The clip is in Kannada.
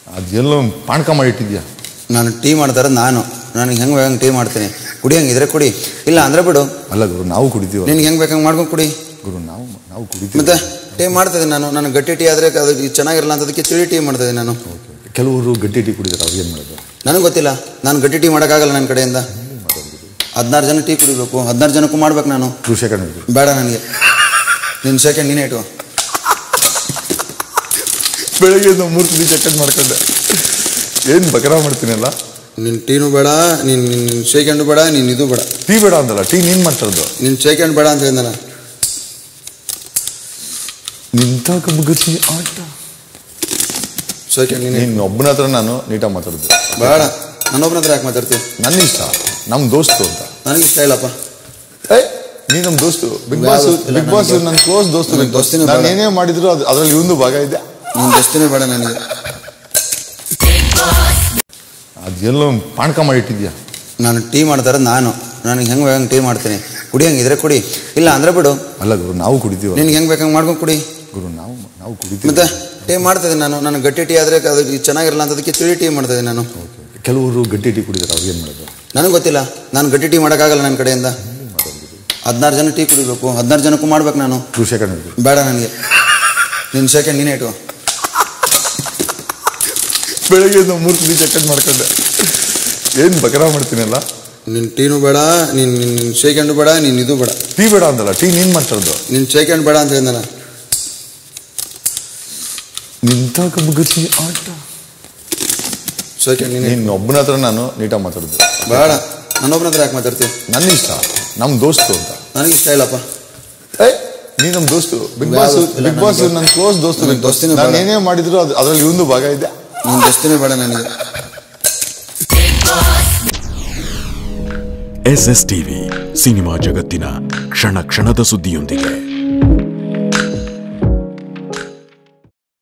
ಅದೆಲ್ಲೋ ಪಾಣ್ಕ ಮಾಡಿಟ್ಟಿದ್ಯಾ ನಾನು ಟೀ ಮಾಡ್ತಾರೆ ನಾನು ನನಗೆ ಹೆಂಗೆ ಬೇಕಂಗೆ ಟೀ ಮಾಡ್ತೀನಿ ಕುಡಿಯಂಗಿದ್ರೆ ಕುಡಿ ಇಲ್ಲ ಅಂದ್ರೆ ಬಿಡು ಅಲ್ಲ ಗುರು ನಾವು ಕುಡಿತೀವ ನಿನ್ಗೆ ಹೆಂಗೆ ಬೇಕಂಗೆ ಮಾಡ್ಕೊಂಡು ಕುಡಿ ಗುರು ನಾವು ನಾವು ಕುಡಿತೀವಿ ಮತ್ತೆ ಟೀ ಮಾಡ್ತಿದ್ದೀನಿ ನಾನು ನನಗೆ ಗಟ್ಟಿ ಟೀ ಆದರೆ ಅದು ಚೆನ್ನಾಗಿರಲ್ಲ ಅಂತ ಅದಕ್ಕೆ ತಿಳಿ ಟೀ ಮಾಡ್ತಿದ್ದೀನಿ ನಾನು ಕೆಲವರು ಗಟ್ಟಿ ಟೀ ಕುಡಿತಾರೆ ಅವ್ರು ಏನು ಮಾಡೋದು ನನಗೆ ಗೊತ್ತಿಲ್ಲ ನಾನು ಗಟ್ಟಿ ಟೀ ಮಾಡೋಕ್ಕಾಗಲ್ಲ ನನ್ನ ಕಡೆಯಿಂದ ಹದಿನಾರು ಜನ ಟೀ ಕುಡಿಬೇಕು ಹದಿನಾರು ಜನಕ್ಕೂ ಮಾಡ್ಬೇಕು ನಾನು ಕೃಷಿ ಕಂಡು ಬೇಡ ನನಗೆ ನಿನ್ನ ಸೆಕೆಂಡ್ ನೀನೇ ಇಟ್ಟು ಬೆಳಗ್ಗೆ ಮೂರು ಸತಿ ಚೆಕ್ ಮಾಡ್ಕೊಂಡೆ ಏನು ಬಕರ ಮಾಡ್ತೀನಲ್ಲ ನಿನ್ನ ಟೀನು ಬೇಡ ನಿನ್ನ ನಿನ್ನ ಸೆಕೆಂಡು ಬೇಡ ನಿನ್ನ ಇದು ಬೇಡ ಟೀ ಬೇಡ ಅಂದಲ್ಲ ಟೀ ನೀನು ಮಾಡ್ತಾರದು ನಿನ್ನ ಸೆಕೆಂಡ್ ಬೇಡ ಅಂತ ಹೇಳಿದ್ನಲ್ಲ ನಿಂತ ಗತಿ ಆಟ ಸೆಕೆಂಡ್ ನೀನೇ ನೀನು ಒಬ್ಬನ ಹತ್ರ ನಾನು ನೀಟಾಗಿ ಮಾತಾಡೋದು ಬೇಡ ನನ್ನೊಬ್ಬನ ಹತ್ರ ಯಾಕೆ ಮಾತಾಡ್ತೀವಿ ನನ್ನ ಇಷ್ಟ ನಮ್ಮ ದೋಸ್ತು ಅಂತ ನನಗೆ ಇಷ್ಟ ಇಲ್ಲಪ್ಪ ಏ ನೀ ನಮ್ಮ ದೋಸ್ತು ಬಿಗ್ ಯಾವ್ದು ಬಾಸ್ ಇಲ್ಲ ಬಿಗ್ ಬಾಸ್ ನನಗೆ. ನನ್ನ ಕ್ಲೋಸ್ ದೋಸ್ತು ನನಗೆ ದೋಸ್ತಿನೇ ನಾನು ಬೇಡ. ಏನೇ ಮಾಡಿದ್ರು ಅದು ಅದರಲ್ಲಿ ಇವಂದು ಭಾಗ ಇದೆ ನಿನ್ನ ದೋಸ್ತಿನೇ ಬೇಡ ನನಗೆ ಅದೆಲ್ಲೋ ಪಾಣ್ಕ ಮಾಡಿಟ್ಟಿದ್ಯಾ ನಾನು ಟೀ ಮಾಡ್ತಾರೆ ನಾನು ನನಗೆ ಹೆಂಗೆ ಬೇಕಂಗೆ ಟೀ ಮಾಡ್ತೀನಿ ಕುಡಿಯಂಗಿದ್ರೆ ಕುಡಿ ಇಲ್ಲ ಅಂದ್ರೆ ಬಿಡು ಅಲ್ಲ ಗುರು ನಾವು ಕುಡಿತೀವ ನಿನ್ಗೆ ಹೆಂಗೆ ಬೇಕಂಗೆ ಮಾಡ್ಕೊಂಡು ಕುಡಿ ಗುರು ನಾವು ನಾವು ಕುಡಿತೀವಿ ಮತ್ತೆ ಟೀ ಮಾಡ್ತಿದ್ದೀನಿ ನಾನು ನನಗೆ ಗಟ್ಟಿ ಟೀ ಆದರೆ ಅದು ಚೆನ್ನಾಗಿರಲ್ಲ ಅಂತ ಅದಕ್ಕೆ ತಿಳಿ ಟೀ ಮಾಡ್ತಿದ್ದೀನಿ ನಾನು ಕೆಲವರು ಗಟ್ಟಿ ಟೀ ಕುಡಿತಾರೆ ಅವ್ರು ಏನು ಮಾಡೋದು ನನಗೆ ಗೊತ್ತಿಲ್ಲ ನಾನು ಗಟ್ಟಿ ಟೀ ಮಾಡೋಕ್ಕಾಗಲ್ಲ ನನ್ನ ಕಡೆಯಿಂದ ಹದಿನಾರು ಜನ ಟೀ ಕುಡಿಬೇಕು ಹದಿನಾರು ಜನಕ್ಕೂ ಮಾಡ್ಬೇಕು ನಾನು ಕೃಷಿ ಕಂಡು ಬೇಡ ನನಗೆ ನಿನ್ನ ಸೆಕೆಂಡ್ ನೀನೇ ಇಟ್ಟು ಬೆಳಗ್ಗೆ ಮೂರು ಸತಿ ಚೆಕ್ ಮಾಡ್ಕೊಂಡೆ ಏನು ಬಕರ ಮಾಡ್ತೀನಲ್ಲ ನಿನ್ನ ಟೀನು ಬೇಡ ನಿನ್ನ ನಿನ್ನ ಸೆಕೆಂಡು ಬೇಡ ನಿನ್ನ ಇದು ಬೇಡ ಟೀ ಬೇಡ ಅಂದಲ್ಲ ಟೀ ನೀನು ಮಾಡ್ತಾರದು ನಿನ್ನ ಸೆಕೆಂಡ್ ಬೇಡ ಅಂತ ಹೇಳಿದ್ನಲ್ಲ ನಿಂತ ಗತಿ ಆಟ ಸೆಕೆಂಡ್ ನೀನೇ ನೀನು ಒಬ್ಬನ ಹತ್ರ ನಾನು ನೀಟಾಗಿ ಮಾತಾಡೋದು ಬೇಡ ನನ್ನೊಬ್ಬನ ಹತ್ರ ಯಾಕೆ ಮಾತಾಡ್ತೀವಿ ನನ್ನ ಇಷ್ಟ ನಮ್ಮ ದೋಸ್ತು ಅಂತ ನನಗೆ ಇಷ್ಟ ಇಲ್ಲಪ್ಪ ಏ ನೀ ನಮ್ಮ ದೋಸ್ತು ಬಿಗ್ ಬಾಸ್ ಯಾವ್ದು ಇಲ್ಲ ಬಿಗ್ ಬಾಸ್ ನನಗೆ. ನನ್ನ ಕ್ಲೋಸ್ ದೋಸ್ತು ನನಗೆ ದೋಸ್ತಿನೇ ನಾನು ಬೇಡ. ಏನೇ ಮಾಡಿದ್ರು ಅದು ಅದರಲ್ಲಿ ಇವಂದು ಭಾಗ ಇದೆ ನಿನ್ನ ದೋಸ್ತಿನೇ ಬೇಡ ನನಗೆ ಎಸ್ ಎಸ್ ಟಿವಿ ಸಿನಿಮಾ ಜಗತ್ತಿನ ಕ್ಷಣ ಕ್ಷಣದ ಸುದ್ದಿಯೊಂದಿಗೆ